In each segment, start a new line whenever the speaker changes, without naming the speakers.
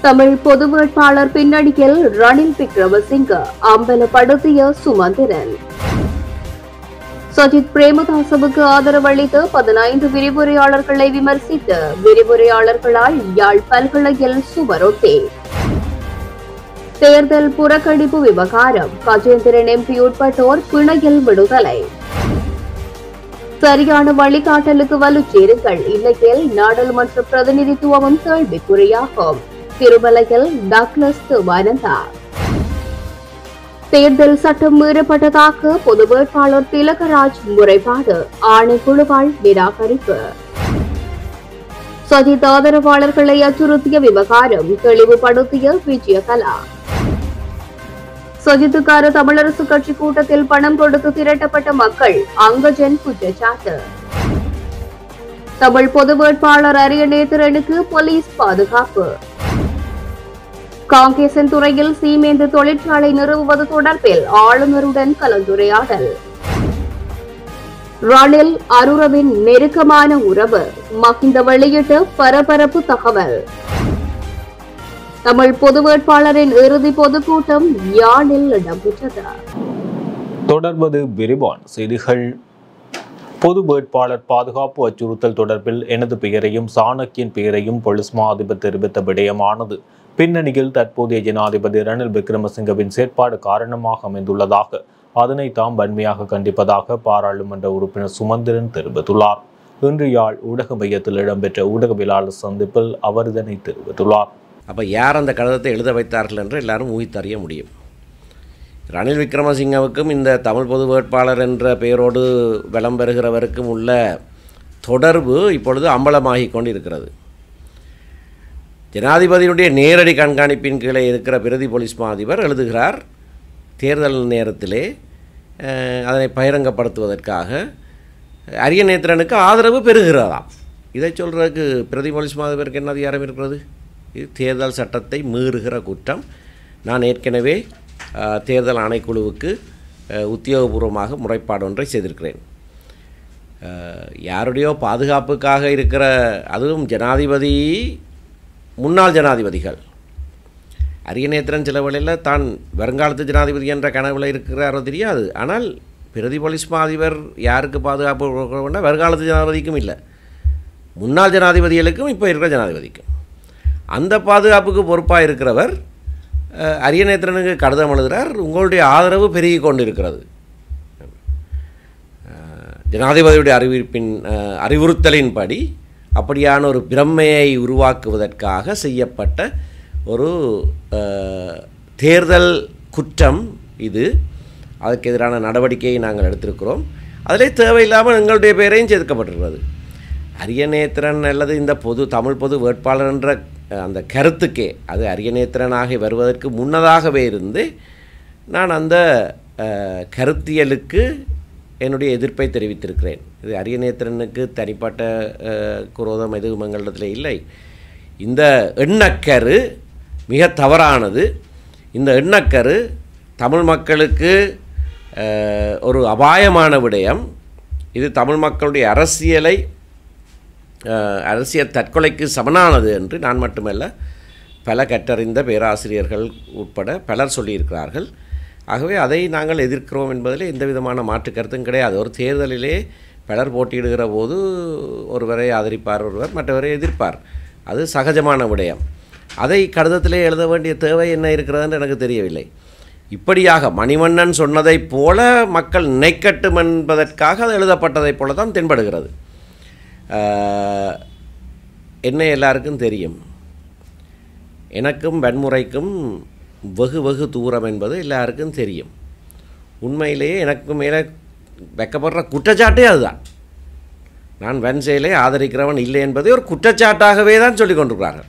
தமிழ் பொது வேட்பாளர் பின்னணியில் ரணில் விக்ரமசிங்க அம்பலப்படுத்திய சுமந்திரன் சஜித் பிரேமதாசவுக்கு ஆதரவு அளித்த பதினைந்து விரிவுரையாளர்களை விமர்சித்த விரிவுரையாளர்களால் யாழ் பல்கலையில் சுவரொட்டி தேர்தல் புறக்கணிப்பு விவகாரம் கஜேந்திரன் எம்பி உட்பட்டோர் பிணையில் விடுதலை சரியான வழிகாட்டலுக்கு வலுச்சேருங்கள் இல்லையேல் நாடாளுமன்ற பிரதிநிதித்துவமும் கேள்விக்குறியாகும் திருமலையில் டக்ளஸ் தேவானந்தா தேர்தல் சட்டம் மீறப்பட்டதாக பொது வேட்பாளர் திலகராஜ் முறைப்பாடு ஆணைக்குழுவால் நிராகரிப்பு சஜித் ஆதரவாளர்களை அச்சுறுத்திய விவகாரம் தெளிவுபடுத்திய விஜயகலா சஜித்துக்கார தமிழரசு கட்சி கூட்டத்தில் பணம் கொடுத்து திரட்டப்பட்ட மக்கள் அங்கஜன் குற்றச்சாட்டு தமிழ் பொது வேட்பாளர் அரியநேத்திரனுக்கு போலீஸ் பாதுகாப்பு காங்கேசன் துறையில் சீமேந்து தொழிற்சாலை நிறுவுவது தொடர்பில் ஆளுநருடன் கலந்துரையாடல் ரணில் அருரவின் நெருக்கமான உறவு மகிந்த வெளியிட்ட பரபரப்பு தகவல் தமிழ் பொது வேட்பாளரின் இறுதி பொதுக்கூட்டம் யாழில் இடம்பெற்றது
தொடர்வது விரிவான செய்திகள் பொது வேட்பாளர் பாதுகாப்பு அச்சுறுத்தல் தொடர்பில் எனது பெயரையும் சாணக்கியன் பெயரையும் போலீஸ் மா அதிபர் தெரிவித்த விடயமானது பின்னணியில் தற்போதைய ஜனாதிபதி ரணில் விக்ரமசிங்கவின் செயற்பாடு காரணமாக அமைந்துள்ளதாக அதனை தாம் வன்மையாக கண்டிப்பதாக பாராளுமன்ற உறுப்பினர் சுமந்திரன் தெரிவித்துள்ளார் இன்று யாழ் ஊடக மையத்தில் இடம்பெற்ற ஊடகவியலாளர் சந்திப்பில் அவர் இதனை தெரிவித்துள்ளார்
அப்போ யார் அந்த கடிதத்தை எழுத வைத்தார்கள் என்று எல்லாரும் ஊகித்தறிய முடியும் ரணில் விக்ரமசிங்கவுக்கும் இந்த தமிழ் பொது வேட்பாளர் என்ற பெயரோடு வலம் பெறுகிறவருக்கும் உள்ள தொடர்பு இப்பொழுது அம்பலமாகிக் கொண்டு இருக்கிறது ஜனாதிபதியினுடைய நேரடி கண்காணிப்பின் கீழே இருக்கிற பிரதி போலீஸ் மா அதிபர் எழுதுகிறார் தேர்தல் நேரத்திலே அஹ், அதனை பகிரங்கப்படுத்துவதற்காக அரியநேத்திரனுக்கு ஆதரவு பெறுகிறதாம் இதை சொல்கிறதுக்கு பிரதி போலீஸ் மா அதிபருக்கு என்ன அதிகாரம் இருக்கிறது இது தேர்தல் சட்டத்தை மீறுகிற குற்றம் நான் ஏற்கனவே அஹ், தேர்தல் ஆணைக்குழுவுக்கு அஹ், உத்தியோகபூர்வமாக முறைப்பாடு ஒன்றை செய்திருக்கிறேன் அஹ், யாருடையோ பாதுகாப்புக்காக இருக்கிற அதுவும் ஜனாதிபதி முன்னாள் ஜனாதிபதிகள் அரியநேத்திரன் சில வேளையில் தான் வருங்காலத்து ஜனாதிபதி என்ற கனவில் இருக்கிறாரோ தெரியாது ஆனால் பிரதி போலீஸ் மா அதிபர் யாருக்கு பாதுகாப்பு கொடுக்கணும்னா வருங்காலத்து ஜனாதிபதிக்கும் இல்லை முன்னாள் ஜனாதிபதிகளுக்கும் இப்போ இருக்கிற ஜனாதிபதிக்கும் அந்த பாதுகாப்புக்கு பொறுப்பாக இருக்கிறவர் அஹ், அரியநேத்திரனுக்கு கடிதம் எழுதுகிறார் உங்களுடைய ஆதரவு பெருகி கொண்டு இருக்கிறது அஹ், ஜனாதிபதியுடைய அறிவிப்பின் அஹ், அறிவுறுத்தலின்படி அப்படியான ஒரு பிரம்மையை உருவாக்குவதற்காக செய்யப்பட்ட ஒரு அஹ், தேர்தல் குற்றம் இது அதற்கு எதிரான நடவடிக்கையை நாங்கள் எடுத்திருக்கிறோம் அதிலே தேவையில்லாமல் எங்களுடைய பெயரையும் சேர்க்கப்பட்டிருக்கிறது அரியநேத்திரன் அல்லது இந்த பொது தமிழ் பொது வேட்பாளர் என்ற அஹ், அந்த கருத்துக்கே அது அரியநேத்திரனாக வருவதற்கு முன்னதாகவே இருந்து நான் அந்த அஹ், கருத்தியலுக்கு என்னுடைய எதிர்ப்பை தெரிவித்திருக்கிறேன் இது அரியநேத்திரனுக்கு தனிப்பட்ட அஹ், குரோதம் எதுவும் எங்களிடத்தில் இல்லை இந்த எண்ணக்கரு மிக தவறானது இந்த எண்ணக்கரு தமிழ் மக்களுக்கு அஹ், ஒரு அபாயமான விடயம் இது தமிழ் மக்களுடைய அரசியலை அஹ், அரசியல் தற்கொலைக்கு சமனானது என்று நான் மட்டுமல்ல பல கற்றறிந்த பேராசிரியர்கள் உட்பட பலர் சொல்லியிருக்கிறார்கள் ஆகவே அதை நாங்கள் எதிர்க்கிறோம் என்பதில் எந்த விதமான மாற்று கருத்தும் கிடையாது ஒரு தேர்தலிலே பலர் போட்டியிடுகிற போது ஒருவரை ஆதரிப்பார் ஒருவர் மற்றவரை எதிர்ப்பார் அது சகஜமான விடயம் அதை கடிதத்திலே எழுத வேண்டிய தேவை என்ன இருக்கிறதுன்னு எனக்கு தெரியவில்லை இப்படியாக மணிவண்ணன் சொன்னதைப் போல மக்கள் நினைக்கட்டும் என்பதற்காக அது எழுதப்பட்டதைப் போல தான் தென்படுகிறது ஆஹ், என்ன எல்லாருக்கும் தெரியும் எனக்கும் வன்முறைக்கும் வெகு வெகு தூரம் என்பது எல்லாருக்கும் தெரியும் உண்மையிலேயே எனக்கு மேலே வைக்கப்படுற குற்றச்சாட்டே அதுதான் நான் வன்செயலை ஆதரிக்கிறவன் இல்லை என்பதை ஒரு குற்றச்சாட்டாகவே தான் சொல்லிக் கொண்டிருக்கிறார்கள்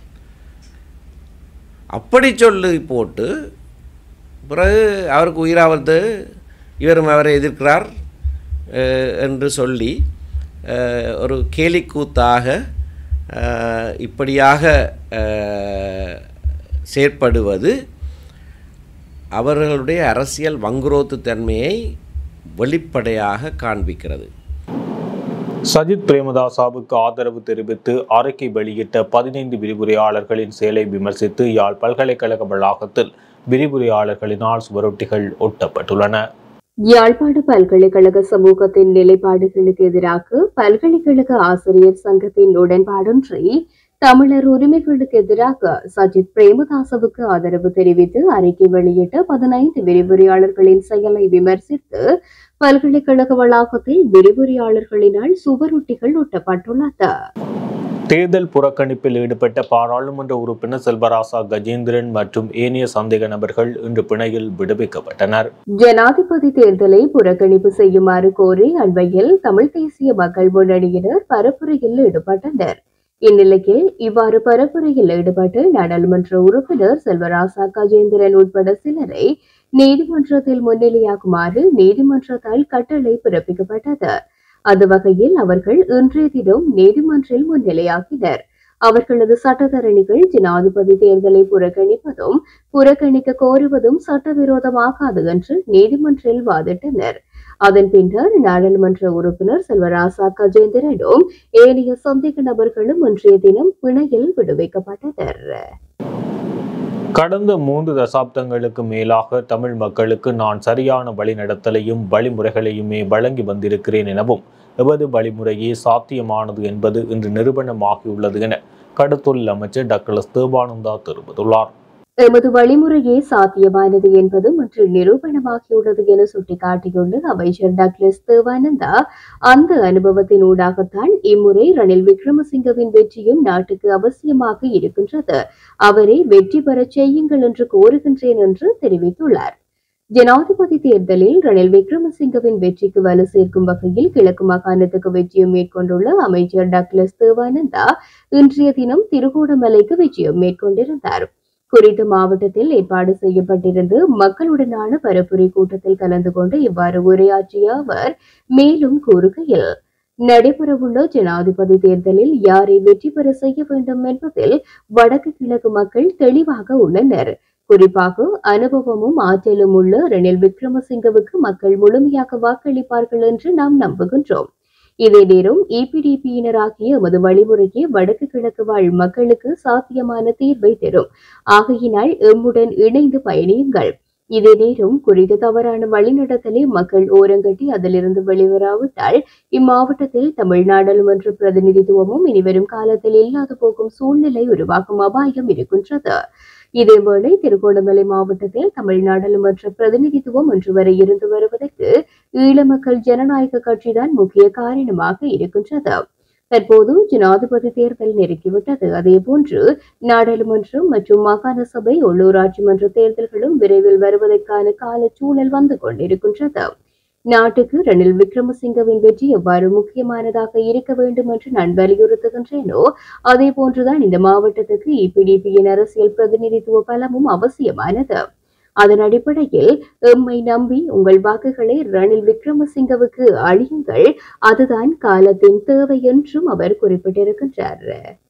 அப்படி சொல்லி போட்டு பிறகு அவருக்கு உயிராபத்து இவரும் அவரை எதிர்க்கிறார் அஹ், என்று சொல்லி அஹ், ஒரு கேலிக்கூத்தாக அஹ், இப்படியாக அஹ், செயற்படுவது அவர்களுடைய அரசியல் வங்குரோத்து தன்மையை வெளிப்படையாக காண்பிக்கிறது
சஜித் பிரேமதாசாவுக்கு ஆதரவு தெரிவித்து அறிக்கை வெளியிட்ட பதினைந்து விரிவுரையாளர்களின் செயலை விமர்சித்து யாழ் பல்கலைக்கழக வளாகத்தில் விரிவுரையாளர்களினால் சுவரொட்டிகள் ஒட்டப்பட்டுள்ளன
யாழ்ப்பாண பல்கலைக்கழக சமூகத்தின் நிலைப்பாடுகளுக்கு எதிராக பல்கலைக்கழக ஆசிரியர் சங்கத்தின் உடன்பாடின்றி தமிழர் உரிமைகளுக்கு எதிராக சஜித் பிரேமதாசவுக்கு ஆதரவு தெரிவித்து அறிக்கை வெளியிட்ட பதினைந்து விரிவுரையாளர்களின் செயலை விமர்சித்து பல்கலைக்கழக வளாகத்தில் விரிவுரையாளர்களினால் சுவரொட்டிகள் ஒட்டப்பட்டுள்ளது
தேர்தல் புறக்கணிப்பில் ஈடுபட்ட பாராளுமன்ற உறுப்பினர் செல்வராசா கஜேந்திரன் மற்றும் ஏனைய சந்தேக நபர்கள் இன்று பிணையில் விடுவிக்கப்பட்டனர்
ஜனாதிபதி தேர்தலை புறக்கணிப்பு செய்யுமாறு கோரி அண்மையில் தமிழ் தேசிய மக்கள் முன்னணியினர் பரப்புரையில் ஈடுபட்டனர் இந்நிலையில் இவ்வாறு பரப்புரையில் ஈடுபட்டு நாடாளுமன்ற உறுப்பினர் செல்வராசா கஜேந்திரன் உட்பட சிலரை நீதிமன்றத்தில் முன்னிலையாகுமாறு நீதிமன்றத்தால் கட்டளை பிறப்பிக்கப்பட்டது அந்த வகையில் அவர்கள் இன்றைய தினம் நீதிமன்றில் முன்னிலையாகினர் அவர்களது சட்டத்தரணிகள் ஜனாதிபதி தேர்தலை புறக்கணிப்பதும் புறக்கணிக்க கோருவதும் சட்டவிரோதமாகாது என்று நீதிமன்றில் வாதிட்டனர் அதன் பின்னர் நாடாளுமன்ற உறுப்பினர் செல்வராசா கஜேந்திரனும் ஏனைய சந்தேக நபர்களும் இன்றைய தினம் பிணையில் விடுவிக்கப்பட்டனர்
கடந்த மூன்று தசாப்தங்களுக்கு மேலாக தமிழ் மக்களுக்கு நான் சரியான வழிநடத்தலையும் வழிமுறைகளையுமே வழங்கி வந்திருக்கிறேன் எனவும் எமது வழிமுறையே சாத்தியமானது என்பது இன்று நிரூபணமாகியுள்ளது என கடத்தொழில் அமைச்சர் டாக்டர் ஸ்தேபானந்தா தெரிவித்துள்ளார்
எமது வழிமுறையே சாத்தியமானது என்பது மற்றும் நிரூபணமாகியுள்ளது என சுட்டிக்காட்டியுள்ள அமைச்சர் டக்ளஸ் தேவானந்தா அந்த அனுபவத்தின் ஊடாகத்தான் இம்முறை ரணில் விக்ரமசிங்கவின் வெற்றியும் நாட்டுக்கு அவசியமாக இருக்கின்றது அவரை வெற்றி பெறச் செய்யுங்கள் என்று கோருகின்றேன் என்று தெரிவித்துள்ளார் ஜனாதிபதி தேர்தலில் ரணில் விக்ரமசிங்கவின் வெற்றிக்கு வலு சேர்க்கும் வகையில் கிழக்கு மாகாணத்துக்கு வெற்றியும் மேற்கொண்டுள்ள அமைச்சர் டக்ளஸ் தேவானந்தா இன்றைய தினம் திருகோணமலைக்கு விஜயம் மேற்கொண்டிருந்தார் குறித்த மாவட்டத்தில் ஏற்பாடு செய்யப்பட்டிருந்து மக்களுடனான பரப்புரை கூட்டத்தில் கலந்து கொண்டு இவ்வாறு உரையாற்றிய அவர் மேலும் கூறுகையில் நடைபெறவுள்ள ஜனாதிபதி தேர்தலில் யாரை வெற்றி பெற செய்ய வேண்டும் என்பதில் வடக்கு கிழக்கு மக்கள் தெளிவாக உள்ளனர் குறிப்பாக அனுபவமும் ஆற்றலும் உள்ள ரணில் விக்ரமசிங்கவுக்கு மக்கள் முழுமையாக வாக்களிப்பார்கள் என்று நாம் நம்புகின்றோம் இதே நேரம் இபிடிபியினராகிய எமது வழிமுறைக்கு வடக்கு கிழக்கு வாழ் மக்களுக்கு சாத்தியமான தீர்வை தரும் ஆகையினால் எம்முடன் இணைந்து பயணியுங்கள் இதே நேரம் குறித்த தவறான வழிநடத்தலை மக்கள் ஓரங்கட்டி அதிலிருந்து வெளிவராவிட்டால் இம்மாவட்டத்தில் தமிழ் நாடாளுமன்ற பிரதிநிதித்துவமும் இனிவரும் காலத்தில் இல்லாது போகும் சூழ்நிலை உருவாகும் அபாயம் இருக்கின்றது இதேவேளை திருகோணமலை மாவட்டத்தில் தமிழ் நாடாளுமன்ற பிரதிநிதித்துவம் இன்று வரை இருந்து வருவதற்கு ஈழ மக்கள் ஜனநாயக கட்சிதான் முக்கிய காரணமாக இருக்கின்றது தற்போது ஜனாதிபதி தேர்தல் நெருங்கிவிட்டது அதேபோன்று நாடாளுமன்றம் மற்றும் மாகாண சபை உள்ளூராட்சி மன்ற தேர்தல்களும் விரைவில் வருவதற்கான கால சூழல் வந்து கொண்டிருக்கின்றது நாட்டுக்கு ரணில் விக்ரமசிங்கவின் வெற்றி எவ்வாறு முக்கியமானதாக இருக்க வேண்டும் என்று நான் வலியுறுத்துகின்றேனோ அதே போன்றுதான் இந்த மாவட்டத்துக்கு இபிடிபியின் அரசியல் பிரதிநிதித்துவ பலமும் அவசியமானது அதன் அடிப்படையில் எம்மை நம்பி உங்கள் வாக்குகளை ரணில் விக்ரமசிங்கவுக்கு அழியுங்கள் அதுதான் காலத்தின் தேவை என்றும் அவர் குறிப்பிட்டிருக்கின்றார்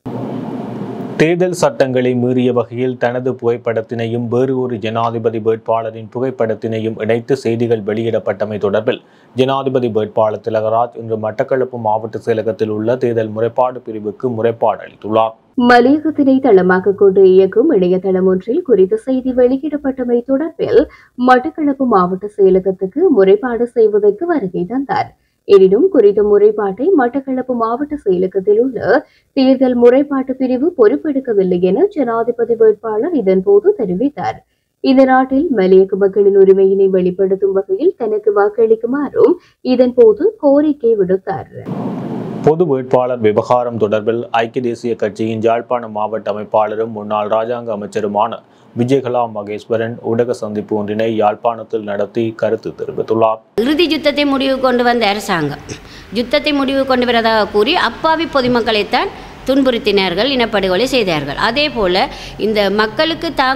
தேர்தல் சட்டங்களை மீறிய வகையில் தனது புகைப்படத்தினையும் வேறு ஒரு ஜனாதிபதி வேட்பாளரின் புகைப்படத்தினையும் இணைத்து செய்திகள் வெளியிடப்பட்டமை தொடர்பில் ஜனாதிபதி வேட்பாளர் திலகராஜ் இன்று மட்டக்களப்பு மாவட்ட செயலகத்தில் உள்ள தேர்தல் முறைப்பாடு பிரிவுக்கு முறைப்பாடு அளித்துள்ளார்
மலையகத்தினை தளமாக கொண்டு இயக்கும் இணையதளம் ஒன்றில் குறித்த செய்தி வெளியிடப்பட்டமை தொடர்பில் மட்டக்களப்பு மாவட்ட செயலகத்துக்கு முறைப்பாடு செய்வதற்கு வருகை தந்தார் எனினும் குறித்த முறைப்பாட்டை மட்டக்களப்பு மாவட்ட செயலகத்தில் உள்ள தேர்தல் முறைப்பாட்டு பிரிவு பொறுப்பெடுக்கவில்லை என ஜனாதிபதி வேட்பாளர் இதன்போது தெரிவித்தார் இந்த நாட்டில் மலையக மக்களின் உரிமையினை வெளிப்படுத்தும் வகையில் தனக்கு வாக்களிக்குமாறும் இதன்போது கோரிக்கை விடுத்தார்
பொது வேட்பாளர் விவகாரம் தொடர்பில் ஐக்கிய தேசிய கட்சியின் யாழ்ப்பாண மாவட்ட அமைப்பாளரும் முன்னாள் ராஜாங்க அமைச்சருமான விஜயகலா மகேஸ்வரன் ஊடக சந்திப்பு ஒன்றினை யாழ்ப்பாணத்தில் நடத்தி கருத்து தெரிவித்துள்ளார்
இறுதி யுத்தத்தை முடிவு கொண்டு வந்த அரசாங்கம் யுத்தத்தை முடிவு கொண்டு வரதாக கூறி அப்பாவி பொதுமக்களைத்தான் துன்புறுத்தினார்கள் இனப்படுகொலை செய்தார்கள் அதே போல இந்த மக்களுக்கு தாங்கள்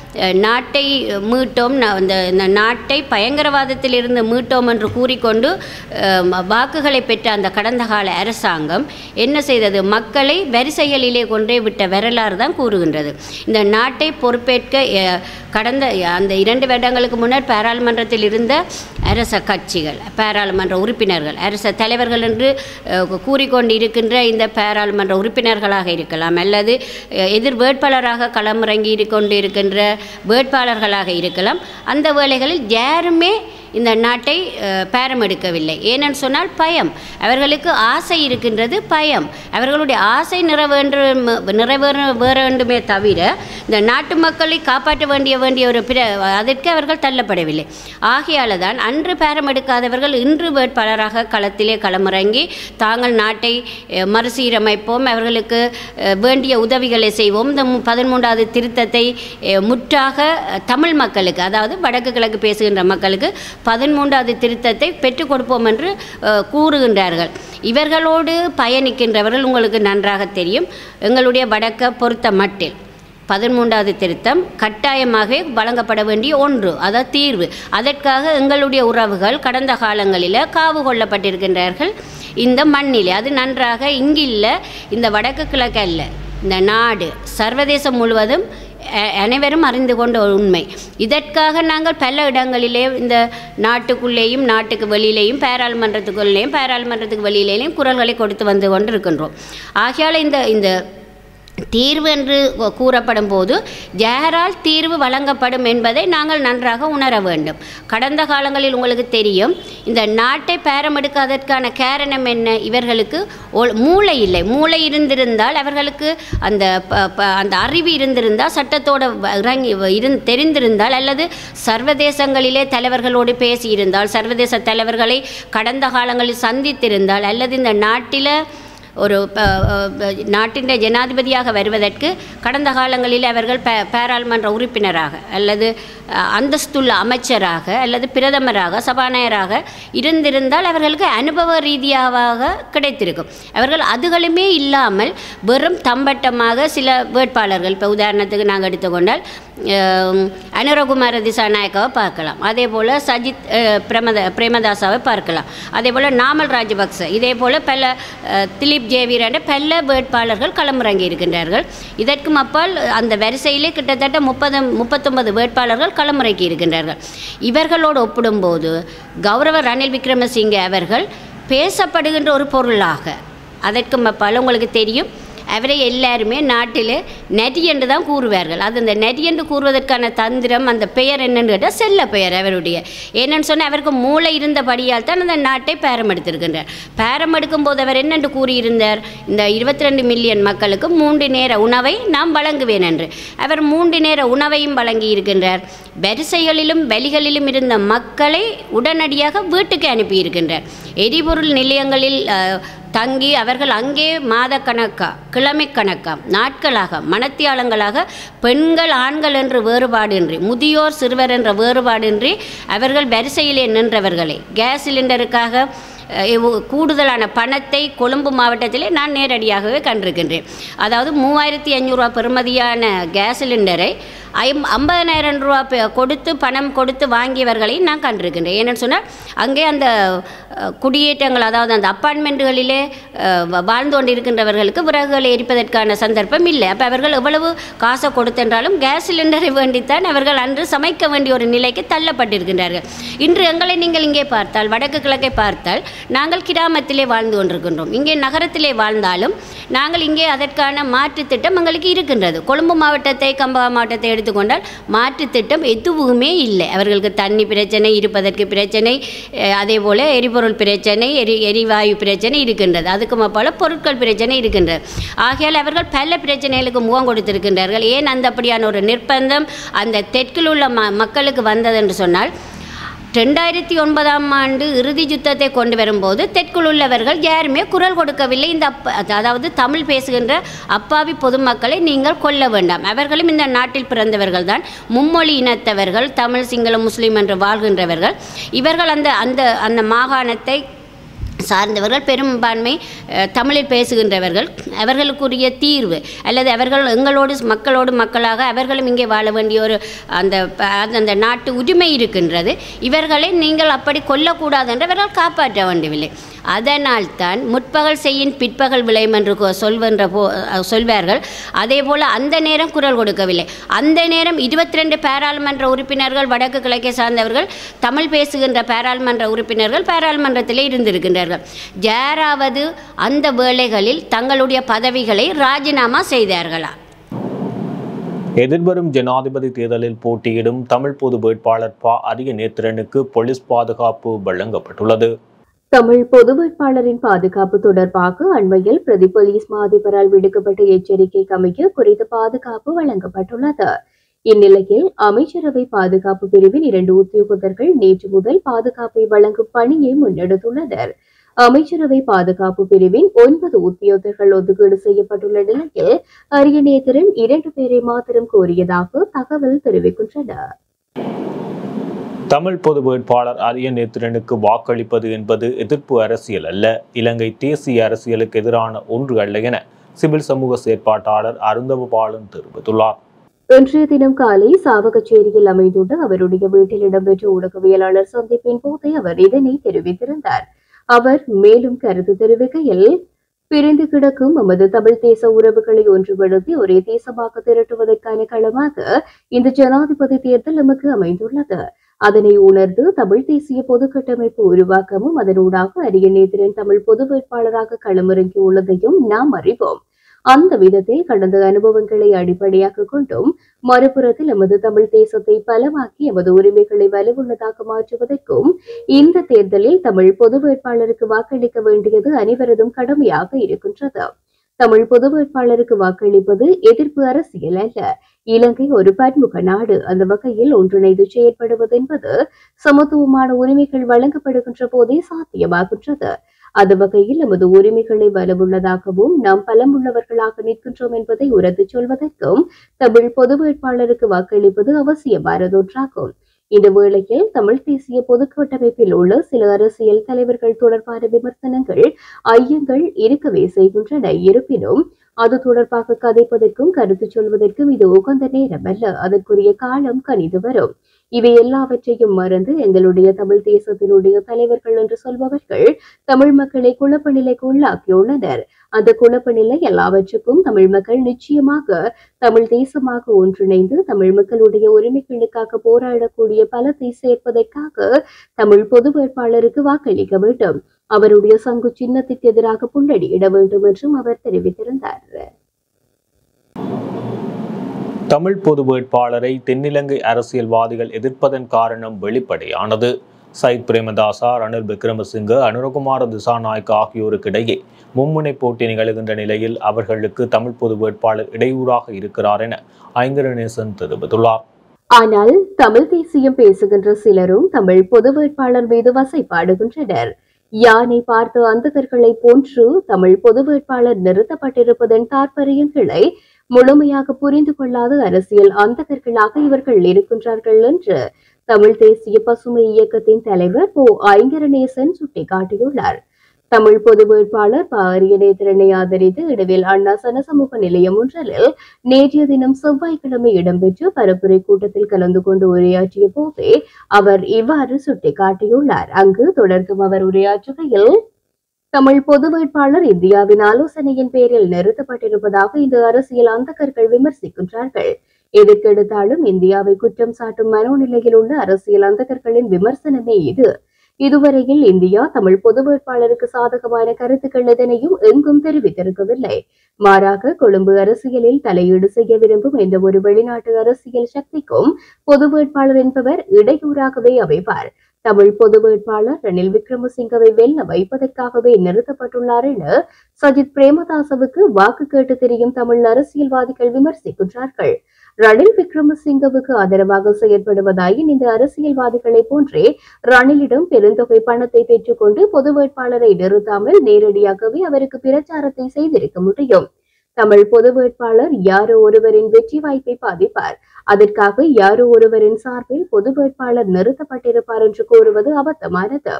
அஹ், நாட்டை மீட்டோம் ந- இந்த இந்த நாட்டை பயங்கரவாதத்திலிருந்து மீட்டோம் என்று கூறிக்கொண்டு அஹ், ம- வாக்குகளை பெற்ற அந்த கடந்த கால அரசாங்கம் என்ன செய்தது மக்களை வரிசைகளிலே கொண்டே விட்ட வரலாறு தான் கூறுகின்றது இந்த நாட்டை பொறுப்பேற்க அஹ், கடந்த அந்த இரண்டு வருடங்களுக்கு முன்னர் பாராளுமன்றத்தில் இருந்த அரச கட்சிகள் பாராளுமன்ற உறுப்பினர்கள் அரச தலைவர்கள் என்று அஹ், கூறிக்கொண்டு இருக்கின்ற இந்த பாராளுமன்ற உறுப்பினர்களாக இருக்கலாம் அல்லது அஹ், எதிர் வேட்பாளராக களமிறங்கி கொண்டு இருக்கின்ற வேட்பாளர்களாக இருக்கலாம் அந்த வேளைகளில் யாருமே இந்த நாட்டை அஹ், பேரம் எடுக்கவில்லை ஏனென்று சொன்னால் பயம் அவர்களுக்கு ஆசை இருக்கின்றது பயம் அவர்களுடைய ஆசை நிறைவேற்ற நிறைவேற வேண்டுமே தவிர இந்த நாட்டு மக்களை காப்பாற்ற வேண்டிய வேண்டிய ஒரு பிற அதற்கு அவர்கள் தள்ளப்படவில்லை ஆகையால் தான் அன்று பேரம் எடுக்காதவர்கள் இன்று வேட்பாளராக களத்திலே களமிறங்கி தாங்கள் நாட்டை அஹ், மறுசீரமைப்போம் அவர்களுக்கு அஹ், வேண்டிய உதவிகளை செய்வோம் இந்த மு- பதிமூன்றாவது திருத்தத்தை அஹ், முற்றாக அஹ், தமிழ் மக்களுக்கு அதாவது வடக்கு கிழக்கு பேசுகின்ற மக்களுக்கு பதிமூன்றாவது திருத்தத்தை பெற்றுக் கொடுப்போம் என்று அஹ், கூறுகின்றார்கள் இவர்களோடு பயணிக்கின்றவர்கள் உங்களுக்கு நன்றாக தெரியும் எங்களுடைய வடக்க பொறுத்த மட்டில் பதிமூன்றாவது திருத்தம் கட்டாயமாக வழங்கப்பட வேண்டிய ஒன்று அதாவது தீர்வு அதற்காக எங்களுடைய உறவுகள் கடந்த காலங்களில் காவு கொள்ளப்பட்டிருக்கின்றார்கள் இந்த மண்ணிலே அது நன்றாக இங்கில்ல இந்த வடக்கு கிழக்கு அல்ல இந்த நாடு சர்வதேசம் முழுவதும் அ- அனைவரும் அறிந்து கொண்ட ஒரு உண்மை இதற்காக நாங்கள் பல இடங்களிலே இந்த நாட்டுக்குள்ளேயும் நாட்டுக்கு வெளியிலேயும் பாராளுமன்றத்துக்குள்ளேயும் பாராளுமன்றத்துக்கு வெளியிலேயும் குரல்களை கொடுத்து வந்து கொண்டு இருக்கின்றோம் ஆகையால் இந்த இந்த தீர்வு என்று கூ- கூறப்படும் போது யாரால் தீர்வு வழங்கப்படும் என்பதை நாங்கள் நன்றாக உணர வேண்டும் கடந்த காலங்களில் உங்களுக்கு தெரியும் இந்த நாட்டை பேரமெடுக்காததற்கான காரணம் என்ன இவர்களுக்கு ஒ- மூளை இல்லை மூளை இருந்திருந்தால் அவர்களுக்கு அந்த ப- ப- அந்த அறிவு இருந்திருந்தால் சட்டத்தோட வ- இறங்கி வ- இருந் தெரிந்திருந்தால் அல்லது சர்வதேசங்களிலே தலைவர்களோடு பேசியிருந்தால் சர்வதேச தலைவர்களை கடந்த காலங்களில் சந்தித்திருந்தால் அல்லது இந்த நாட்டில் ஒரு ப- அஹ் நாட்டின் ஜனாதிபதியாக வருவதற்கு கடந்த காலங்களில் அவர்கள் ப பாராளுமன்ற உறுப்பினராக அல்லது அஹ், அந்தஸ்துள்ள அமைச்சராக அல்லது பிரதமராக சபாநாயகராக இருந்திருந்தால் அவர்களுக்கு அனுபவ ரீதியாக கிடைத்திருக்கும் அவர்கள் அதுகளுமே இல்லாமல் வெறும் தம்பட்டமாக சில வேட்பாளர்கள் இப்போ உதாரணத்துக்கு நாங்கள் எடுத்துக்கொண்டால் அஹ், அனுரகுமார திசாநாயக்காவை பார்க்கலாம் அதே போல் சஜித் அஹ், பிரமத பிரேமதாசாவை பார்க்கலாம் அதே போல் நாமல் ராஜபக்ச இதே போல் பல அஹ், திலீப் ஜேவீர் என்ற பல வேட்பாளர்கள் களமிறங்கி இருக்கின்றார்கள் இதற்கும் அப்பால் அந்த வரிசையிலே கிட்டத்தட்ட முப்பது முப்பத்தொன்பது வேட்பாளர்கள் களமிறங்கி இருக்கின்றார்கள் இவர்களோடு ஒப்பிடும்போது கௌரவ ரணில் விக்ரமசிங்கே அவர்கள் பேசப்படுகின்ற ஒரு பொருளாக அதற்கும் அப்பால் உங்களுக்கு தெரியும் அவரை எல்லாருமே நாட்டில் நரி என்று தான் கூறுவார்கள் அது அந்த நரி என்று கூறுவதற்கான தந்திரம் அந்த பெயர் என்னன்னு கேட்டால் செல்ல பெயர் அவருடைய என்னன்னு சொன்னால் அவருக்கு மூளை இருந்தபடியால் தான் அந்த நாட்டை பேரம் எடுத்திருக்கின்றார் பேரம் எடுக்கும்போது அவர் என்னென்று கூறியிருந்தார் இந்த இருபத்தி ரெண்டு மில்லியன் மக்களுக்கு மூன்று நேர உணவை நாம் வழங்குவேன் என்று அவர் மூன்று நேர உணவையும் வழங்கி இருக்கின்றார் வரிசைகளிலும் வழிகளிலும் இருந்த மக்களை உடனடியாக வீட்டுக்கு அனுப்பியிருக்கின்றார் எரிபொருள் நிலையங்களில் அஹ், தங்கி அவர்கள் அங்கே மாதக்கணக்கா கிழமை கணக்கா நாட்களாக மனத்தியாளங்களாக பெண்கள் ஆண்கள் என்று வேறுபாடின்றி முதியோர் சிறுவர் என்ற வேறுபாடின்றி அவர்கள் வரிசையிலே நின்றவர்களை கேஸ் சிலிண்டருக்காக அஹ், இவ்வ- கூடுதலான பணத்தை கொழும்பு மாவட்டத்திலே நான் நேரடியாகவே கண்டிருக்கின்றேன் அதாவது மூவாயிரத்தி ஐநூறுரூவா பெறுமதியான கேஸ் சிலிண்டரை ஐம் ஐம்பதனாயிரம் ரூபா பெ- கொடுத்து பணம் கொடுத்து வாங்கியவர்களை நான் கண்டிருக்கின்றேன் ஏன்னு சொன்னால் அங்கே அந்த அஹ், குடியேற்றங்கள் அதாவது அந்த அப்பார்ட்மெண்ட்டுகளிலே அஹ், வ- வாழ்ந்து கொண்டிருக்கின்றவர்களுக்கு விறகுகளை எரிப்பதற்கான சந்தர்ப்பம் இல்லை அப்போ அவர்கள் எவ்வளவு காசை கொடுத்தென்றாலும் கேஸ் சிலிண்டரை வேண்டித்தான் அவர்கள் அன்று சமைக்க வேண்டிய ஒரு நிலைக்கு தள்ளப்பட்டிருக்கின்றார்கள் இன்று எங்களை நீங்கள் இங்கே பார்த்தால் வடக்கு கிழக்கை பார்த்தால் நாங்கள் கிராமத்திலே வாழ்ந்து கொண்டிருக்கின்றோம் இங்கே நகரத்திலே வாழ்ந்தாலும் நாங்கள் இங்கே அதற்கான மாற்று திட்டம் எங்களுக்கு இருக்கின்றது கொழும்பு மாவட்டத்தை கம்பகா மாவட்டத்தை எடுத்துக்கொண்டால் மாற்று திட்டம் எதுவுமே இல்லை அவர்களுக்கு தண்ணி பிரச்சனை இருப்பதற்கு பிரச்சனை அஹ், அதே போல் எரிபொருள் பிரச்சனை எரி எரிவாயு பிரச்சனை இருக்கின்றது அதுக்கு அப்பால பொருட்கள் பிரச்சனை இருக்கின்றது ஆகையால் அவர்கள் பல பிரச்சனைகளுக்கு முகம் கொடுத்திருக்கின்றார்கள் ஏன் அந்த அப்படியான ஒரு நிர்பந்தம் அந்த தெற்கில் உள்ள ம மக்களுக்கு வந்தது என்று சொன்னால் ரெண்டாயிரத்தி ஒன்பதாம் ஆண்டு இறுதி யுத்தத்தை கொண்டு வரும்போது தெற்குள் உள்ளவர்கள் யாருமே குரல் கொடுக்கவில்லை இந்த அப்ப அதாவது தமிழ் பேசுகின்ற அப்பாவி பொதுமக்களை நீங்கள் கொல்ல வேண்டாம் அவர்களும் இந்த நாட்டில் பிறந்தவர்கள் தான் மும்மொழி இனத்தவர்கள் தமிழ் சிங்களம் முஸ்லீம் என்று வாழ்கின்றவர்கள் இவர்கள் அந்த அந்த அந்த மாகாணத்தை சார்ந்தவர்கள் பெரும்பான்மை அஹ், தமிழில் பேசுகின்றவர்கள் அவர்களுக்குரிய தீர்வு அல்லது அவர்கள் எங்களோடு மக்களோடு மக்களாக அவர்களும் இங்கே வாழ வேண்டிய ஒரு அந்த ப- அந்த நாட்டு உரிமை இருக்கின்றது இவர்களை நீங்கள் அப்படி கொல்லக்கூடாது என்று அவர்கள் காப்பாற்ற வேண்டவில்லை அதனால் தான் முற்பகல் செய்யின் பிற்பகல் விளையும் என்று கொ- சொல்வென்ற போ அஹ், சொல்வார்கள் அதே போல் அந்த நேரம் குரல் கொடுக்கவில்லை அந்த நேரம் இருபத்தி ரெண்டு பாராளுமன்ற உறுப்பினர்கள் வடக்கு கிழக்கை சார்ந்தவர்கள் தமிழ் பேசுகின்ற பாராளுமன்ற உறுப்பினர்கள் பாராளுமன்றத்திலே இருந்திருக்கின்றார்கள் யாராவது அந்த வேளைகளில் தங்களுடைய பதவிகளை ராஜினாமா செய்தார்களா
எதிர்வரும் ஜனாதிபதி தேர்தலில் போட்டியிடும் தமிழ் பொது வேட்பாளர் ப அரிய நேத்திரனுக்கு போலீஸ் பாதுகாப்பு வழங்கப்பட்டுள்ளது
தமிழ் பொது வேட்பாளரின் பாதுகாப்பு தொடர்பாக அண்மையில் பிரதி போலீஸ் மா அதிபரால் விடுக்கப்பட்ட எச்சரிக்கைக்கு அமைய குறித்த பாதுகாப்பு வழங்கப்பட்டுள்ளது இந்நிலையில் அமைச்சரவை பாதுகாப்பு பிரிவின் இரண்டு உத்தியோகத்தர்கள் நேற்று முதல் பாதுகாப்பை வழங்கும் பணியை முன்னெடுத்துள்ளனர் அமைச்சரவை பாதுகாப்பு பிரிவின் ஒன்பது உத்தியோகத்தர்கள் ஒதுக்கீடு செய்யப்பட்டுள்ள நிலையில் அரியநேத்திரன் இரண்டு பேரை மாத்திரம் கோரியதாக தகவல் தெரிவிக்கின்றன
தமிழ் பொது வேட்பாளர் அரிய நேத்திரனுக்கு வாக்களிப்பது என்பது எதிர்ப்பு அரசியல் அல்ல இலங்கை தேசிய அரசியலுக்கு எதிரான ஒன்று அல்ல என சிவில் சமூக செயற்பாட்டாளர் அருந்தவபாலன் தெரிவித்துள்ளார்
இன்றைய தினம் காலை சாவகச்சேரியில் அமைந்துள்ள அவருடைய வீட்டில் இடம்பெற்ற ஊடகவியலாளர் சந்திப்பின் போதே அவர் இதனை தெரிவித்திருந்தார் அவர் மேலும் கருத்து தெரிவிக்கையில் பிரிந்து கிடக்கும் நமது தமிழ் தேச உறவுகளை ஒன்றுபடுத்தி ஒரே தேசமாக திரட்டுவதற்கான களமாக இந்த ஜனாதிபதி தேர்தல் நமக்கு அமைந்துள்ளது அதனை உணர்ந்து தமிழ் தேசிய பொது கட்டமைப்பு உருவாக்கமும் அதனூடாக அரிய நேத்திரன் தமிழ் பொது வேட்பாளராக களமிறங்கியுள்ளதையும் நாம் அறிவோம் அந்த விதத்தில் கடந்த அனுபவங்களை அடிப்படையாக கொண்டும் மறுபுறத்தில் எமது தமிழ் தேசத்தை பலமாக்கி எமது உரிமைகளை வலுவுள்ளதாக மாற்றுவதற்கும் இந்த தேர்தலில் தமிழ் பொது வேட்பாளருக்கு வாக்களிக்க வேண்டியது அனைவரதும் கடமையாக இருக்கின்றது தமிழ் பொது வேட்பாளருக்கு வாக்களிப்பது எதிர்ப்பு அரசியல் அல்ல இலங்கை ஒரு பன்முக நாடு அந்த வகையில் ஒன்றிணைந்து செயற்படுவது என்பது சமத்துவமான உரிமைகள் வழங்கப்படுகின்ற போதே சாத்தியமாகின்றது அந்த வகையில் நமது உரிமைகளை வலுவுள்ளதாகவும் நாம் பலமுள்ளவர்களாக நிற்கின்றோம் என்பதை உரத்துச் சொல்வதற்கும் தமிழ் பொது வேட்பாளருக்கு வாக்களிப்பது அவசியமானதொன்றாகும் இந்த வேளையில் தமிழ் தேசிய பொது கூட்டமைப்பில் உள்ள சில அரசியல் தலைவர்கள் தொடர்பான விமர்சனங்கள் ஐயங்கள் இருக்கவே செய்கின்றன இருப்பினும் அது தொடர்பாக கதைப்பதற்கும் கருத்து சொல்வதற்கும் இது உகந்த நேரமல்ல அதற்குரிய காலம் கனிந்து வரும் இவை எல்லாவற்றையும் மறந்து எங்களுடைய தமிழ் தேசத்தினுடைய தலைவர்கள் என்று சொல்பவர்கள் தமிழ் மக்களை குழப்ப நிலைக்கு உள்ளாக்கியுள்ளனர் அந்த குழப்ப நிலை எல்லாவற்றுக்கும் தமிழ் மக்கள் நிச்சயமாக தமிழ் தேசமாக ஒன்றிணைந்து தமிழ் மக்களுடைய உரிமைகளுக்காக போராடக்கூடிய பலத்தை சேர்ப்பதற்காக தமிழ் பொது வேட்பாளருக்கு வாக்களிக்க வேண்டும் அவருடைய சங்கு சின்னத்திற்கு எதிராக புள்ளடியிட வேண்டும் என்றும் அவர் தெரிவித்திருந்தார்
தமிழ் பொது வேட்பாளரை தென்னிலங்கை அரசியல்வாதிகள் எதிர்ப்பதன் காரணம் வெளிப்படையானது சயித் பிரேமதாசா ரணில் விக்ரமசிங்க அனுரகுமார திசாநாயக் ஆகியோருக்கிடையே மும்முனை போட்டி நிகழ்கின்ற நிலையில் அவர்களுக்கு தமிழ் பொது வேட்பாளர் இடையூறாக இருக்கிறார் என ஐங்கரநேசன் தெரிவித்துள்ளார்
ஆனால் தமிழ் தேசியம் பேசுகின்ற சிலரும் தமிழ் பொது வேட்பாளர் மீது வசைப்பாடுகின்றனர் யானை பார்த்த அந்தகர்களை போன்று தமிழ் பொது வேட்பாளர் நிறுத்தப்பட்டிருப்பதன் தாற்பயங்களை முழுமையாக புரிந்து கொள்ளாத அரசியல் அந்தகர்களாக இவர்கள் இருக்கின்றார்கள் என்று தமிழ் தேசிய பசுமை இயக்கத்தின் தலைவர் ஓ ஐங்கரநேசன் சுட்டிக்காட்டியுள்ளார் தமிழ் பொது வேட்பாளர் ப அரியநேத்திரனை ஆதரித்து இடவில் அண்ணா சனசமூக நிலையம் ஒன்றில் நேற்றைய தினம் செவ்வாய்க்கிழமை இடம்பெற்ற பரப்புரை கூட்டத்தில் கலந்து கொண்டு உரையாற்றிய போதே அவர் இவ்வாறு சுட்டிக்காட்டியுள்ளார் அங்கு தொடர்ந்தும் அவர் உரையாற்றுகையில் தமிழ் பொது வேட்பாளர் இந்தியாவின் ஆலோசனையின் பேரில் நிறுத்தப்பட்டிருப்பதாக இந்த அரசியல் அந்தகர்கள் விமர்சிக்கின்றார்கள் எதற்கெடுத்தாலும் இந்தியாவை குற்றம் சாட்டும் மனோநிலையில் உள்ள அரசியல் அந்தகர்களின் விமர்சனமே இது இதுவரையில் இந்தியா தமிழ் பொது வேட்பாளருக்கு சாதகமான கருத்துக்கள் எதனையும் எங்கும் தெரிவித்திருக்கவில்லை மாறாக கொழும்பு அரசியலில் தலையீடு செய்ய விரும்பும் எந்த ஒரு வெளிநாட்டு அரசியல் சக்திக்கும் பொது வேட்பாளர் என்பவர் இடையூறாகவே அமைவார் தமிழ் பொது வேட்பாளர் ரணில் விக்ரமசிங்கவை வெல்ல வைப்பதற்காகவே நிறுத்தப்பட்டுள்ளார் என சஜித் பிரேமதாசவுக்கு வாக்கு கேட்டு தெரியும் தமிழ் அரசியல்வாதிகள் விமர்சிக்கின்றார்கள் ரணில் விக்ரமசிங்கவுக்கு ஆதரவாக செயற்படுவதாயின் இந்த அரசியல்வாதிகளை போன்றே ரணிலிடம் பெருந்தொகை பணத்தை பெற்றுக்கொண்டு பொது வேட்பாளரை நிறுத்தாமல் நேரடியாகவே அவருக்கு பிரச்சாரத்தை செய்திருக்க முடியும் தமிழ் பொது வேட்பாளர் யாரோ ஒருவரின் வெற்றி வாய்ப்பை பாதிப்பார் அதற்காக யாரோ ஒருவரின் சார்பில் பொது வேட்பாளர் நிறுத்தப்பட்டிருப்பார் என்று கூறுவது அபத்தமானது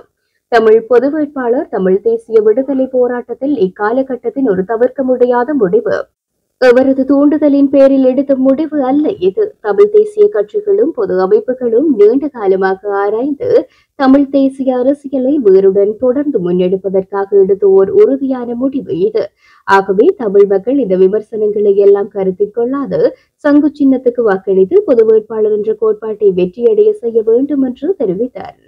தமிழ் பொது வேட்பாளர் தமிழ் தேசிய விடுதலை போராட்டத்தில் இக்காலகட்டத்தின் ஒரு தவிர்க்க முடியாத முடிவு அவரது தூண்டுதலின் பேரில் எடுத்த முடிவு அல்ல இது தமிழ் தேசிய கட்சிகளும் பொது அமைப்புகளும் நீண்ட காலமாக ஆராய்ந்து தமிழ் தேசிய அரசியலை வேருடன் தொடர்ந்து முன்னெடுப்பதற்காக எடுத்த ஓர் உறுதியான முடிவு இது ஆகவே தமிழ் மக்கள் இந்த விமர்சனங்களை எல்லாம் கருத்தில் கொள்ளாது சங்கு சின்னத்துக்கு வாக்களித்து பொது வேட்பாளர் என்ற கோட்பாட்டை வெற்றியடைய செய்ய வேண்டும் என்று தெரிவித்தார்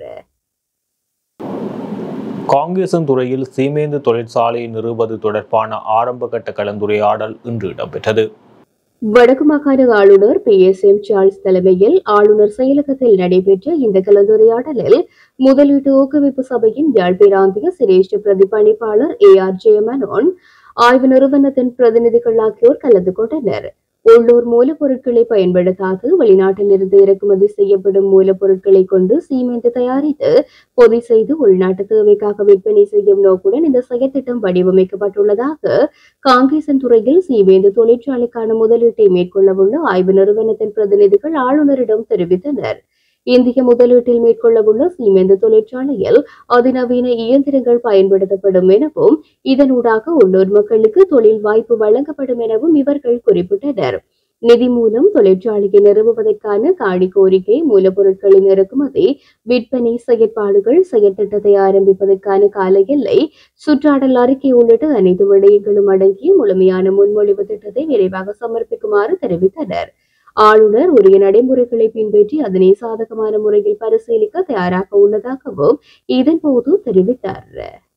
காங்கிரசின் துறையில் சீமேந்து தொழிற்சாலையை நிறுவது தொடர்பான ஆரம்பகட்ட கலந்துரையாடல் இன்று இடம்பெற்றது
வடக்கு மாகாண ஆளுநர் பி எஸ் எம் சார்ல்ஸ் தலைமையில் ஆளுநர் செயலகத்தில் நடைபெற்ற இந்த கலந்துரையாடலில் முதலீட்டு ஊக்குவிப்பு சபையின் யாழ் பிராந்திய சிரேஷ்ட பிரதிபலிப்பாளர் ஏ ஆர் ஜெயமனோன் ஆய்வு நிறுவனத்தின் பிரதிநிதிகள் ஆகியோர் கலந்து கொண்டனர் உள்ளூர் மூலப்பொருட்களை பயன்படுத்தாது வெளிநாட்டிலிருந்து இறக்குமதி செய்யப்படும் மூலப்பொருட்களை கொண்டு சீமெந்து தயாரித்து பொதி செய்து உள்நாட்டு தேவைக்காக விற்பனை செய்யும் நோக்குடன் இந்த செயற்திட்டம் வடிவமைக்கப்பட்டுள்ளதாக காங்கேசன் துறையில் சீமேந்து தொழிற்சாலைக்கான முதலீட்டை மேற்கொள்ளவுள்ள ஆய்வு நிறுவனத்தின் பிரதிநிதிகள் ஆளுநரிடம் தெரிவித்தனர் இந்திய முதலீட்டில் மேற்கொள்ளவுள்ள சீமெந்து தொழிற்சாலையில் அதிநவீன இயந்திரங்கள் பயன்படுத்தப்படும் எனவும் இதனூடாக உள்ளூர் மக்களுக்கு தொழில் வாய்ப்பு வழங்கப்படும் எனவும் இவர்கள் குறிப்பிட்டனர் நிதி மூலம் தொழிற்சாலையை நிறுவுவதற்கான காணி கோரிக்கை மூலப்பொருட்களின் இறக்குமதி விற்பனை செயற்பாடுகள் செயற்திட்டத்தை ஆரம்பிப்பதற்கான கால எல்லை சுற்றாடல் அறிக்கை உள்ளிட்ட அனைத்து விடயங்களும் அடங்கிய முழுமையான முன்மொழிவு திட்டத்தை விரைவாக சமர்ப்பிக்குமாறு தெரிவித்தனர் ஆளுநர் உரிய நடைமுறைகளை பின்பற்றி அதனை சாதகமான முறையில் பரிசீலிக்க தயாராக உள்ளதாகவும் இதன்போது தெரிவித்தார்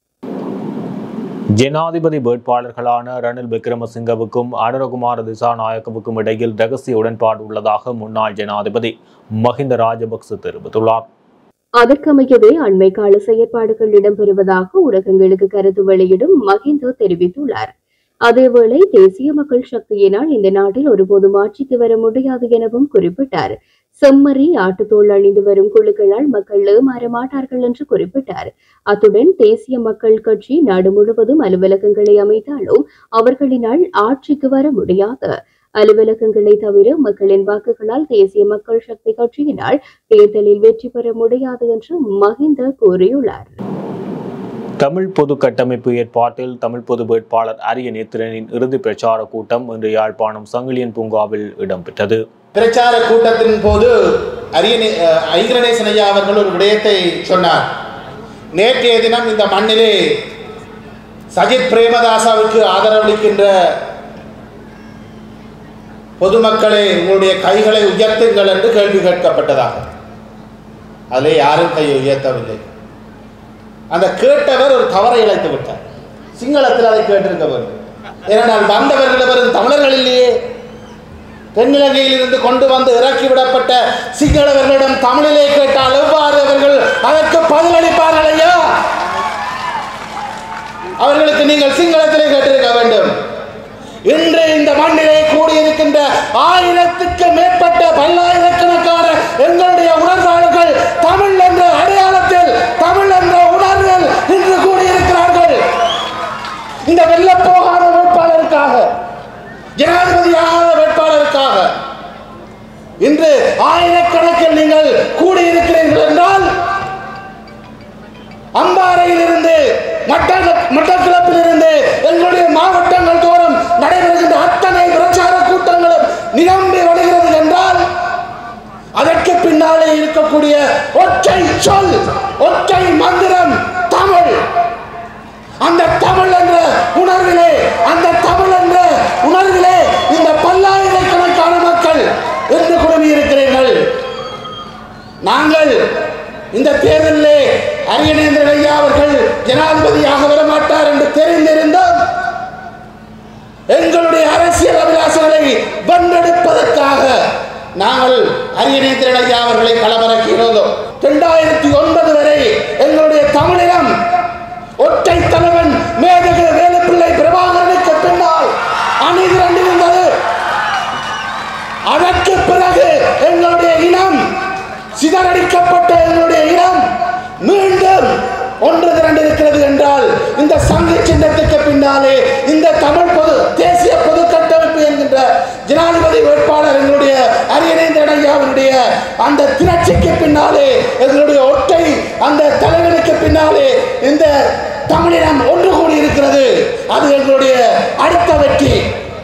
ஜனாதிபதி வேட்பாளர்களான ரணில் விக்ரமசிங்கவுக்கும் அனுரகுமார திசாநாயக்கவுக்கும் இடையில் ரகசிய உடன்பாடு உள்ளதாக முன்னாள் ஜனாதிபதி மஹிந்த ராஜபக்ச தெரிவித்துள்ளார்
அதற்கமையவே அண்மை கால செயற்பாடுகள் இடம்பெறுவதாக ஊடகங்களுக்கு கருத்து வெளியிடும் மஹிந்த தெரிவித்துள்ளார் அதேவேளை தேசிய மக்கள் சக்தியினால் இந்த நாட்டில் ஒருபோதும் ஆட்சிக்கு வர முடியாது எனவும் குறிப்பிட்டார் செம்மறி ஆட்டுத்தோல் அணிந்து வரும் குழுக்களால் மக்கள் ஏமாற மாட்டார்கள் என்று குறிப்பிட்டார் அத்துடன் தேசிய மக்கள் கட்சி நாடு முழுவதும் அலுவலகங்களை அமைத்தாலும் அவர்களினால் ஆட்சிக்கு வர முடியாது அலுவலகங்களை தவிர மக்களின் வாக்குகளால் தேசிய மக்கள் சக்தி கட்சியினால் தேர்தலில் வெற்றி பெற முடியாது என்று மஹிந்த கூறியுள்ளார்
தமிழ் பொது கட்டமைப்பு ஏற்பாட்டில் தமிழ் பொது வேட்பாளர் அரிய நேத்திரனின் இறுதி பிரச்சார கூட்டம் இன்று யாழ்ப்பாணம் சங்கிலியன் பூங்காவில் இடம்பெற்றது
பிரச்சார கூட்டத்தின் போது அரியணே அஹ், ஐங்கரநேசன் ஐயா அவர்கள் ஒரு விடயத்தை சொன்னார் நேற்றைய தினம் இந்த மண்ணிலே சஜித் பிரேமதாசாவுக்கு ஆதரவளிக்கின்ற பொதுமக்களே உங்களுடைய கைகளை உயர்த்துங்கள் என்று கேள்வி கேட்கப்பட்டதாக அதிலே யாரும் கையை உயர்த்தவில்லை அந்த கேட்டவர் ஒரு தவறை இழைத்து விட்டார் சிங்களத்தில் அதை கேட்டிருக்க வேண்டும் ஏனென்றால் வந்தவர்கள் வெறும் தமிழர்கள் இல்லையே தென்னிலங்கையில் இருந்து கொண்டு வந்து இறக்கி விடப்பட்ட சிங்களவர்களிடம் தமிழிலே கேட்டால் எவ்வாறு அவர்கள் அதற்கு பதிலளிப்பார்கள் ஐயா அவர்களுக்கு நீங்கள் சிங்களத்திலே கேட்டிருக்க வேண்டும் இன்று இந்த மண்ணிலே கூடியிருக்கின்ற ஆயிரத்துக்கு மேற்பட்ட பல்லாயிரக்கணக்கான எங்களுடைய உணர்வாளர்கள் தமிழ் என்ற அடையாளத்தில் தமிழ் என்ற உணர்வில் இன்று கூடியிருக்கிறார்கள் இந்த வெல்லப் போகாத வேட்பாளருக்காக ஜனாதிபதியாகாத வேட்பாளருக்காக இன்று ஆயிரக்கணக்கில் நீங்கள் கூடியிருக்கிறீர்கள் என்றால் அம்பாறையில் இருந்து மட்ட மட்டக்கிளப்பில் இருந்து எங்களுடைய மாவட்டங்கள் தோறும் நடைபெறுகின்ற அத்தனை பிரச்சார கூட்டங்களும் நிரம்பி வருகிறது என்றால் அதற்கு பின்னாலே இருக்கக்கூடிய ஒற்றை சொல் ஒற்றை மந்திரம் தமிழ் அந்த தமிழ் என்ற உணர்விலே அந்த தமிழ் என்ற உணர்விலே இந்த பல்லாயிரக்கணக்கான மக்கள் என்று குழுமி இருக்கிறீர்கள் நாங்கள் இந்த தேர்தலிலே அரியணேந்திர ஐயா அவர்கள் ஜனாதிபதியாக வரமாட்டார் என்று தெரிந்திருந்தோம் எங்களுடைய அரசியல் அபிலாசங்களை வென்றெடுப்பதற்காக நாங்கள் அரியணேந்திரன் ஐயா அவர்களை களமிறக்கிறோம் இரண்டாயிரத்தி ஒன்பது வரை எங்களுடைய தமிழினம் ஒற்றை தலைவன் மேதகு வேலுப்பிள்ளை பிரபாகரனுக்கு பின்னால் அணிதிரண்டிருந்தது அதற்கு பிறகு எங்களுடைய இனம் சிதறடிக்கப்பட்ட எங்களுடைய இனம் மீண்டும் ஒன்று திரண்டிருக்கிறது என்றால் இந்த சங்கி சின்னத்துக்கு பின்னாலே இந்த தமிழ் பொது தேசிய பொது கட்டமைப்பு என்கின்ற ஜனாதிபதி வேட்பாளர் எங்களுடைய அரியணேந்திரன் ஐயாவினுடைய அந்த திரட்சிக்கு பின்னாலே எங்களுடைய ஒற்றை அந்த தலைவனுக்கு பின்னாலே இந்த தமிழினம் ஒன்று கூடி இருக்கிறது அது எங்களுடைய அடுத்த வெற்றி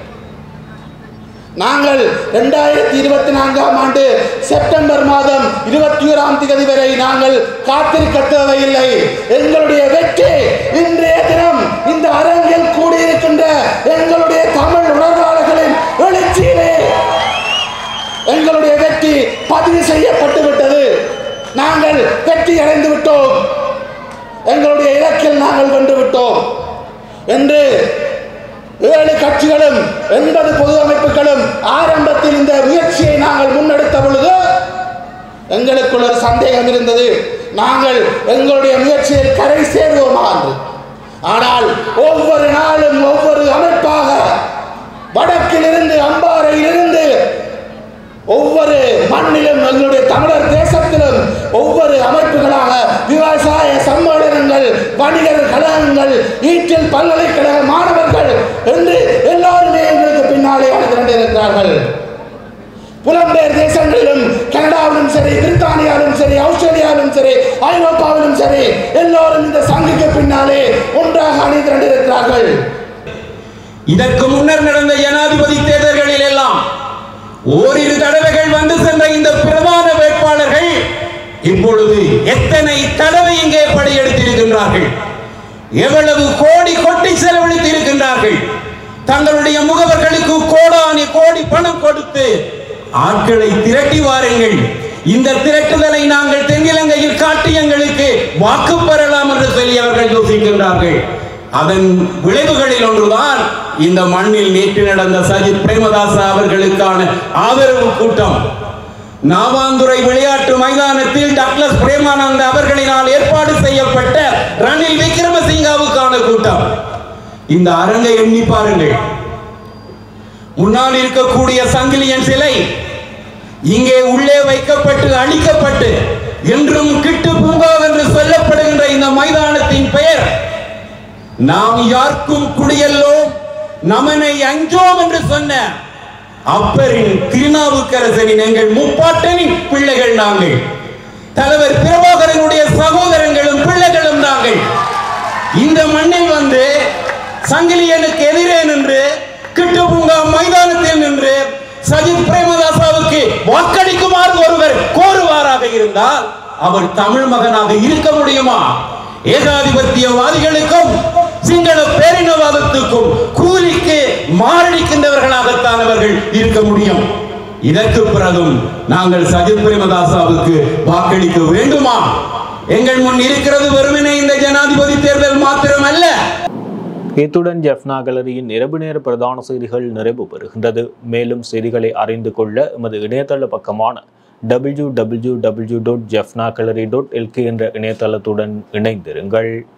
நாங்கள் ரெண்டாயிரத்தி இருபத்தி நான்காம் ஆண்டு செப்டம்பர் மாதம் இருபத்தி ஓராம் தேதி வரை நாங்கள் காத்திருக்க தேவையில்லை எங்களுடைய வெற்றி இன்றைய தினம் இந்த அரங்கில் கூடியிருக்கின்ற எங்களுடைய தமிழ் உணர்வாளர்களின் எழுச்சியிலே எங்களுடைய வெற்றி பதிவு செய்யப்பட்டு விட்டது நாங்கள் வெற்றி அடைந்து விட்டோம் எங்களுடைய இலக்கில் நாங்கள் வென்று விட்டோம் என்று ஏழு கட்சிகளும் எண்பது பொது அமைப்புகளும் ஆரம்பத்தில் இந்த முயற்சியை நாங்கள் முன்னெடுத்த பொழுது எங்களுக்குள் ஒரு சந்தேகம் இருந்தது நாங்கள் எங்களுடைய முயற்சியில் கரை சேருவோமா என்று ஆனால் ஒவ்வொரு நாளும் ஒவ்வொரு அமைப்பாக வடக்கிலிருந்து அம்பாறையிலிருந்து ஒவ்வொரு மண்ணிலும் எங்களுடைய தமிழர் தேசத்திலும் ஒவ்வொரு அமைப்புகளாக விவசாய சம்மேளனங்கள் வணிகர் கழகங்கள் ஈட்டில் பல்கலைக்கழக மாணவர்கள் என்று எல்லாருமே எங்களுக்கு பின்னாலே வந்து கொண்டிருக்கிறார்கள் புலம்பெயர் தேசங்களிலும் கனடாவிலும் சரி பிரித்தானியாவிலும் சரி ஆஸ்திரேலியாவிலும் சரி ஐரோப்பாவிலும் சரி எல்லோரும் இந்த சங்குக்கு பின்னாலே ஒன்றாக அணி திரண்டிருக்கிறார்கள்
இதற்கு முன்னர் நடந்த ஜனாதிபதி தேர்தல்களில் எல்லாம் ஓரிரு தடவைகள் வந்து சென்ற இந்த பிரதான வேட்பாளர்கள் இப்பொழுது எத்தனை தடவை இங்கே படையெடுத்திருக்கின்றார்கள் எவ்வளவு கோடி கொட்டி செலவழித்திருக்கின்றார்கள் தங்களுடைய முகவர்களுக்கு கோடானி கோடி பணம் கொடுத்து ஆட்களை திரட்டி வாருங்கள் இந்த திரட்டுதலை நாங்கள் தென்னிலங்கையில் காட்டி எங்களுக்கு வாக்கு பெறலாம் என்று சொல்லி அவர்கள் யோசிக்கின்றார்கள் அதன் விளைவுகளில் ஒன்றுதான் இந்த மண்ணில் நேற்று நடந்த சஜித் பிரேமதாசா அவர்களுக்கான ஆதரவு கூட்டம் நாவாந்துறை விளையாட்டு மைதானத்தில் டக்ளஸ் பிரேமானந்த அவர்களினால் ஏற்பாடு செய்யப்பட்ட ரணில் விக்ரமசிங்காவுக்கான கூட்டம் இந்த அரங்கை எண்ணி பாருங்கள் முன்னால் இருக்கக்கூடிய சங்கிலியன் சிலை இங்கே உள்ளே வைக்கப்பட்டு அழிக்கப்பட்டு என்றும் கிட்டு பூங்கா என்று சொல்லப்படுகின்ற இந்த மைதானத்தின் பெயர் நாம் யாருக்கும் குடியல்லோம் நமனை அஞ்சோம் என்று சொன்ன அப்பரின் திருநாவுக்கரசனின் எங்கள் முப்பாட்டனின் பிள்ளைகள் நாங்கள் தலைவர் பிரபாகரனுடைய சகோதரங்களும் பிள்ளைகளும் நாங்கள் இந்த மண்ணில் வந்து சங்கிலியனுக்கு எதிரே நின்று கிட்டுபூங்கா மைதானத்தில் நின்று சஜித் பிரேமதாசாவுக்கு வாக்களிக்குமாறு ஒருவர் கோருவாராக இருந்தால் அவர் தமிழ் மகனாக இருக்க முடியுமா ஏகாதிபத்தியவாதிகளுக்கும் சிங்கள பேரினவாதத்துக்கும் கூலிக்கு மாரடிக்கின்றவர்களாகத்தான் அவர்கள் இருக்க முடியும் இதற்கு பிறகும் நாங்கள் சஜித் பிரேமதாசாவுக்கு வாக்களிக்க வேண்டுமா எங்கள் முன் இருக்கிறது வெறுமனே இந்த ஜனாதிபதி தேர்தல் மாத்திரமல்ல
இத்துடன் ஜெஃப்னா கலரியின் இரவு நேர பிரதான செய்திகள் நிறைவு பெறுகின்றது மேலும் செய்திகளை அறிந்து கொள்ள எமது இணையதள பக்கமான W W W dot Jaffna gallery dot L K என்ற இணையதளத்துடன் இணைந்திருங்கள்